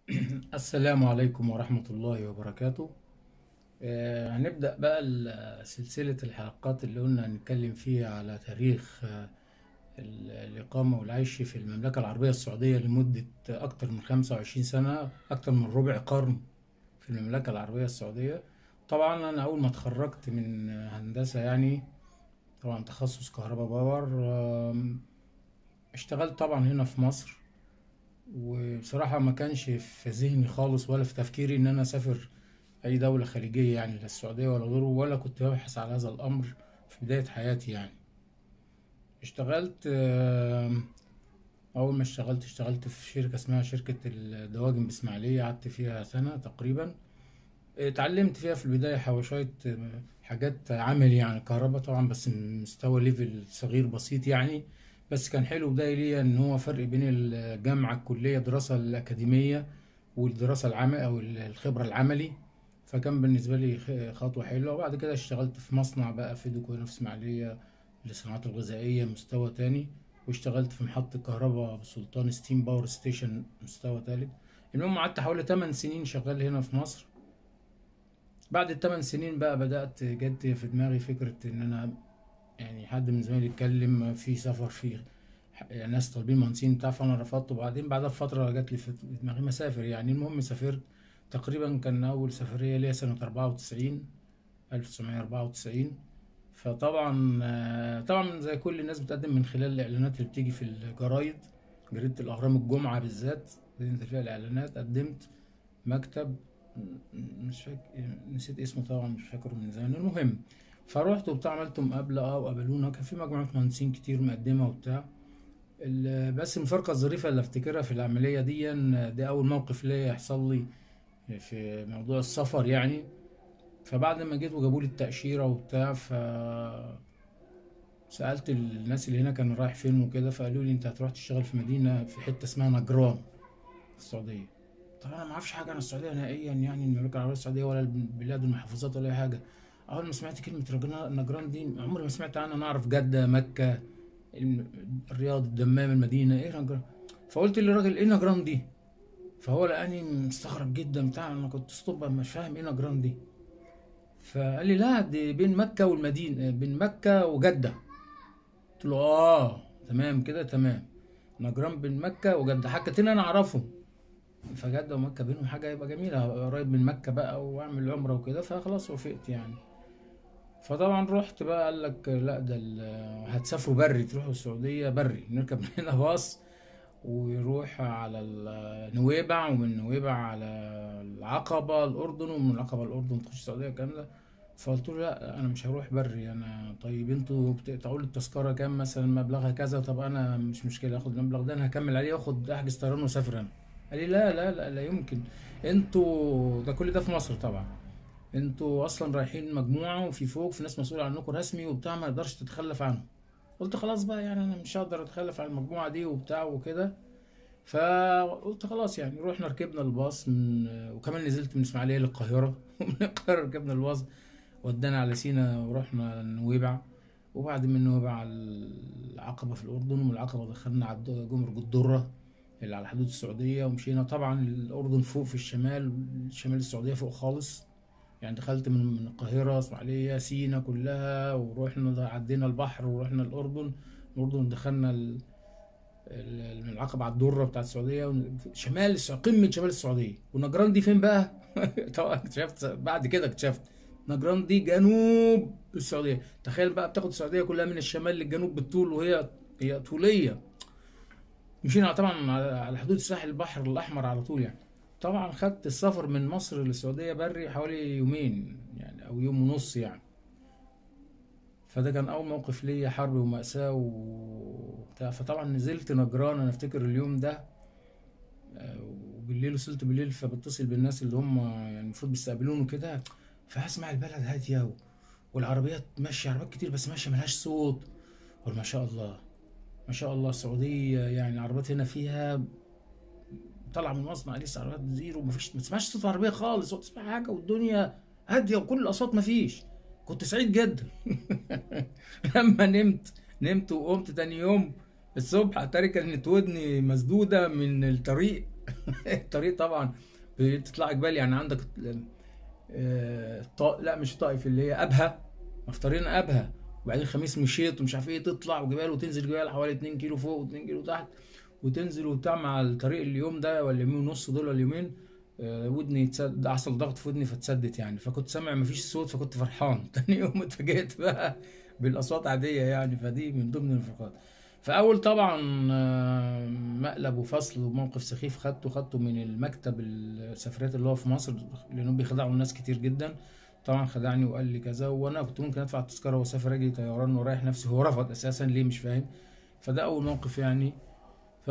السلام عليكم ورحمة الله وبركاته آه، هنبدأ بقى ال- سلسلة الحلقات اللي قلنا هنتكلم فيها على تاريخ آه، ال- الإقامة والعيش في المملكة العربية السعودية لمدة أكتر من 25 سنة أكتر من ربع قرن في المملكة العربية السعودية طبعا أنا أول ما اتخرجت من هندسة يعني طبعا تخصص كهرباء باور آم، اشتغلت طبعا هنا في مصر وبصراحة ما كانش في ذهني خالص ولا في تفكيري إن أنا أسافر أي دولة خليجية يعني لا السعودية ولا غيره ولا كنت ببحث على هذا الأمر في بداية حياتي يعني اشتغلت آم، أول ما اشتغلت اشتغلت في شركة اسمها شركة الدواجن بإسماعيلية قعدت فيها سنة تقريبا اتعلمت فيها في البداية حواشية آه، حاجات عملي يعني كهرباء طبعا بس من مستوى ليفل صغير بسيط يعني بس كان حلو بداية ليا ان هو فرق بين الجامعة الكلية الدراسة الأكاديمية والدراسة العمل أو الخبرة العملي فكان بالنسبة لي خ- خطوة حلوة وبعد كده اشتغلت في مصنع بقى في دوكو هنا في إسماعيلية للصناعات الغذائية مستوى تاني واشتغلت في محطة كهرباء بسلطان ستيم باور ستيشن مستوى تالت المهم قعدت حوالي 8 سنين شغال هنا في مصر بعد الثمان سنين بقى بدأت جت في دماغي فكرة إن أنا يعني حد من زمايلي يتكلم في سفر في يعني ناس طالبين مهندسين بتاع فأنا رفضت وبعدين بعدها بفترة جات لي في دماغي مسافر يعني المهم سافرت تقريبا كان أول سفرية ليا سنة أربعة وتسعين ألف تسعمية أربعة وتسعين فطبعا آه، طبعا زي كل الناس بتقدم من خلال الإعلانات اللي بتيجي في الجرايد جريدة الأهرام الجمعة بالذات بتنزل فيها الإعلانات قدمت مكتب م- مش فاكر نسيت اسمه طبعا مش فاكره من زمان المهم فروحت وبتاع عملت مقابلة اه وقابلونا كان في مجموعة مهندسين كتير مقدمة وبتاع ال- بس المفارقة الظريفة اللي افتكرها في العملية دي إن ده أول موقف ليا يحصل لي في موضوع السفر يعني فبعد ما جيت وجابوا لي التأشيرة وبتاع ف سألت الناس اللي هنا كانوا رايح فين وكده فقالوا لي انت هتروح تشتغل في مدينة في حتة اسمها نجران في السعودية طبعا انا ما اعرفش حاجه عن السعوديه نهائيا يعني المملكه العربيه السعوديه ولا البلاد المحافظات ولا اي حاجه اول ما سمعت كلمه رجنا- نجران دي عمري ما سمعت عنها انا اعرف جده مكه الم- الرياض الدمام المدينه ايه نجران فقلت للراجل ايه نجران دي فهو لقاني مستغرب جدا بتاع انا كنت ستوب مش فاهم ايه نجران دي فقال لي لا دي بين مكه والمدينه بين مكه وجده قلت له اه تمام كده تمام نجران بين مكه وجده حاجتين انا اعرفهم فجدة ومكة بينهم حاجة يبقى جميلة هبقى قريب من مكة بقى وأعمل عمرة وكده فخلاص وافقت يعني فطبعا رحت بقى قال لك لا ده ال- هتسافروا بري تروحوا السعودية بري نركب من هنا باص ويروح على ال- نويبع ومن نويبع على العقبة الأردن ومن العقبة الأردن تخش السعودية الكلام ده فقلت له لا أنا مش هروح بري أنا طيب أنتوا بتقطعوا لي التذكرة كام مثلا مبلغها كذا طب أنا مش مشكلة آخد المبلغ ده أنا هكمل عليه وآخد أحجز طيران وأسافر أنا قال لي لا لا لا لا يمكن انتوا ده كل ده في مصر طبعا انتوا اصلا رايحين مجموعه وفي فوق في ناس مسؤوله عنكم رسمي وبتاع ما يقدرش تتخلف عنهم قلت خلاص بقى يعني انا مش هقدر اتخلف عن المجموعه دي وبتاع وكده فقلت خلاص يعني رحنا ركبنا الباص من وكمان نزلت من اسماعيليه للقاهره ومن القاهره ركبنا الباص ودانا على سينا ورحنا نويبع وبعد من نويبع على العقبه في الاردن ومن العقبه دخلنا على الد- جمرك الدره اللي على حدود السعودية ومشينا طبعا الأردن فوق في الشمال شمال السعودية فوق خالص يعني دخلت من من القاهرة إسماعيلية سينا كلها ورحنا عدينا البحر ورحنا الأردن الأردن دخلنا ال- ال- من العقبة على الدرة بتاعت السعودية ون- شمال الس- قمة شمال السعودية ونجران دي فين بقى؟ طبعا اكتشفت بعد كده اكتشفت نجران دي جنوب السعودية تخيل بقى بتاخد السعودية كلها من الشمال للجنوب بالطول وهي هي طولية مشينا طبعا على على حدود ساحل البحر الاحمر على طول يعني طبعا خدت السفر من مصر للسعوديه بري حوالي يومين يعني او يوم ونص يعني فده كان اول موقف ليا حرب ومأساة وبتاع فطبعا نزلت نجران انا افتكر اليوم ده آه، وبالليل وصلت بالليل فبتصل بالناس اللي هم يعني المفروض بيستقبلوني وكده فاسمع البلد هاديه و- والعربيات ماشيه عربيات كتير بس ماشيه ملهاش صوت قول ما شاء الله ما شاء الله السعوديه يعني العربيات هنا فيها طالعه من المصنع لسه عربيات زيرو مفيش ما تسمعش صوت عربيه خالص ولا تسمع حاجه والدنيا هاديه وكل الاصوات مفيش كنت سعيد جدا لما نمت نمت وقمت تاني يوم الصبح اتاري كانت ودني مسدوده من الطريق الطريق طبعا بتطلع جبال يعني عندك آه، طا... لا مش طائف اللي هي ابها مفطرين ابها وبعدين خميس مشيت ومش عارف ايه تطلع وجبال وتنزل جبال حوالي 2 كيلو فوق و2 كيلو تحت وتنزل وبتاع مع الطريق اليوم ده ولا يومين ونص دول ولا يومين آه، ودني تسد حصل ضغط في ودني فاتسدت يعني فكنت سامع مفيش صوت فكنت فرحان تاني يوم اتفاجئت بقى بالاصوات عاديه يعني فدي من ضمن الفرقات فاول طبعا آه، مقلب وفصل وموقف سخيف خدته خدته من المكتب السفريات اللي هو في مصر لانهم بيخدعوا الناس كتير جدا طبعا خدعني وقال لي كذا وانا كنت ممكن ادفع التذكره واسافر اجي طيران ورايح نفسي هو رفض اساسا ليه مش فاهم فده اول موقف يعني ف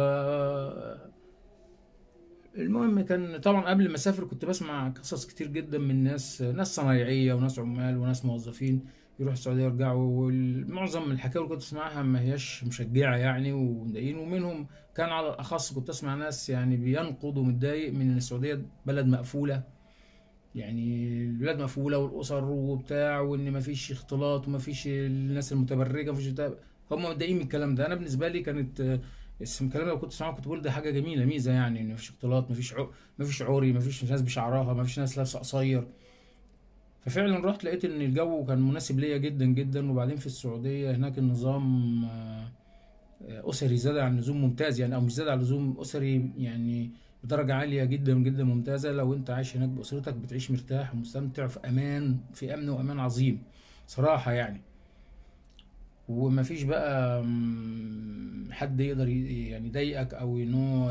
المهم كان طبعا قبل ما اسافر كنت بسمع قصص كتير جدا من ناس ناس صنايعيه وناس عمال وناس موظفين يروحوا السعوديه يرجعوا ومعظم الحكاوي اللي كنت اسمعها ما هياش مشجعه يعني ومضايقين ومنهم كان على الاخص كنت اسمع ناس يعني بينقض ومتضايق من ان السعوديه بلد مقفوله يعني البلاد مقفوله والاسر وبتاع وان مفيش اختلاط ومفيش الناس المتبرجه مفيش بتاع هم متضايقين من الكلام ده انا بالنسبه لي كانت الكلام اللي كنت اسمعه كنت بقول ده حاجه جميله ميزه يعني ان مفيش اختلاط مفيش عو... مفيش عوري مفيش ناس بشعرها مفيش ناس لابسه قصير ففعلا رحت لقيت ان الجو كان مناسب ليا جدا جدا وبعدين في السعوديه هناك النظام آه، اسري زاد عن اللزوم ممتاز يعني او مش زاد عن اللزوم اسري يعني بدرجه عاليه جدا جدا ممتازه لو انت عايش هناك باسرتك بتعيش مرتاح ومستمتع في امان في امن وامان عظيم صراحه يعني ومفيش بقى حد يقدر يعني يضايقك او انه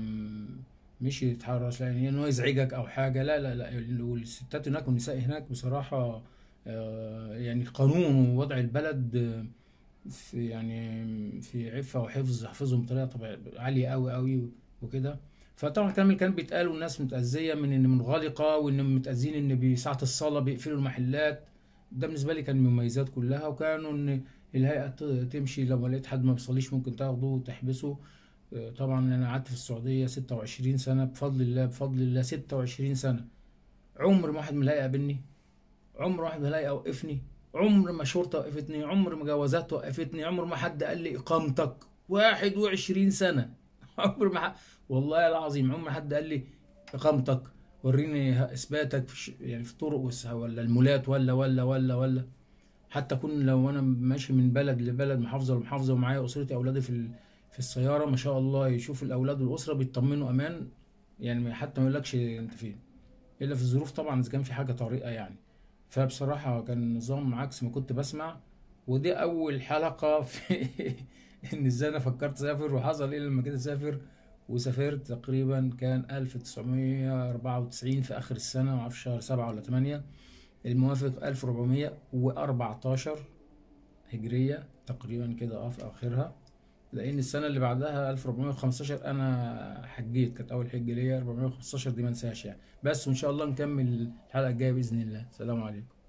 مش يتحرش يعني انه يزعجك او حاجه لا لا لا الستات هناك والنساء هناك بصراحه آه، يعني قانون ووضع البلد في يعني في عفه وحفظ حفظهم بطريقه طبيعيه عاليه قوي قوي وكده فطبعا الكلام اللي كان بيتقال والناس متأذية من ان منغلقة وان متأذين ان بساعة الصلاة بيقفلوا المحلات ده بالنسبة لي كان مميزات كلها وكانوا ان الهيئة تمشي لو لقيت حد ما بيصليش ممكن تاخده وتحبسه آه، طبعا انا قعدت في السعودية ستة وعشرين سنة بفضل الله بفضل الله ستة وعشرين سنة عمر ما واحد من الهيئة قابلني عمر واحد من الهيئة وقفني عمر ما شرطة وقفتني عمر ما جوازات وقفتني عمر ما حد قال لي إقامتك واحد وعشرين سنة عمر ما والله العظيم عمر ما حد قال لي إقامتك وريني إثباتك في يعني في طرق ولا المولات ولا ولا ولا ولا حتى اكون لو انا ماشي من بلد لبلد محافظه لمحافظه ومعايا اسرتي اولادي في في السياره ما شاء الله يشوف الاولاد والاسره بيطمنوا امان يعني حتى ما يقولكش انت فين الا في الظروف طبعا اذا كان في حاجه طارئه يعني فبصراحه كان نظام عكس ما كنت بسمع ودي اول حلقه في ان ازاي انا فكرت اسافر وحصل ايه لما كده اسافر وسافرت تقريبا كان 1994 في اخر السنه معرفش شهر سبعة ولا تمانية الموافق 1414 هجرية تقريبا كده اه في اخرها لان السنة اللي بعدها 1415 انا حجيت كانت اول حجة ليا 415 دي منساهاش يعني بس وان شاء الله نكمل الحلقة الجاية باذن الله سلام عليكم